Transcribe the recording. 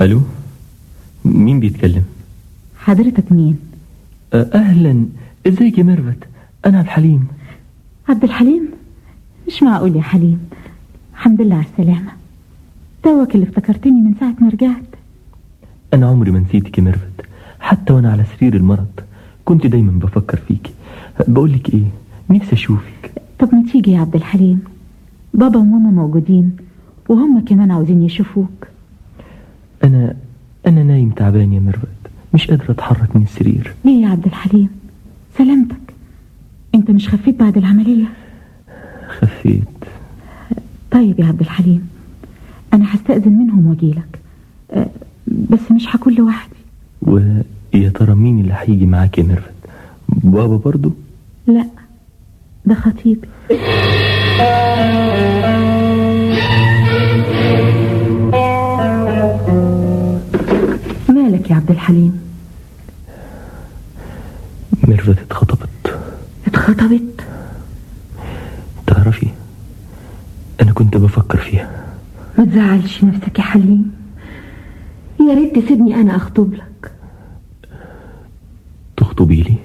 الو مين بيتكلم حضرتك مين أه، اهلا ازيك يا ميرفت انا عبد الحليم عبد الحليم مش معقول يا حليم الحمد لله على السلامة توك اللي افتكرتني من ساعة ما رجعت انا عمري ما نسيتك يا ميرفت حتى وانا على سرير المرض كنت دايما بفكر فيك بقولك ايه نفسي اشوفك طب ما تيجي يا عبد الحليم بابا وماما موجودين وهم كمان عاوزين يشوفوك انا انا نايم تعبان يا ميرفت مش قادر اتحرك من السرير ليه يا عبد الحليم سلامتك انت مش خفيت بعد العملية خفيت طيب يا عبد الحليم انا هستأذن منهم واجيلك أه، بس مش هكون لوحدي ويا ترى مين اللي هيجي معاك يا ميرفت بابا برضو لا ده خطيبي مالك يا عبد الحليم ميرفت اتخطبت اتخطبت تعرفي انا كنت بفكر فيها ما تزعلش نفسك يا حليم يا ريت تسيبني انا اخطب لك تخطبي لي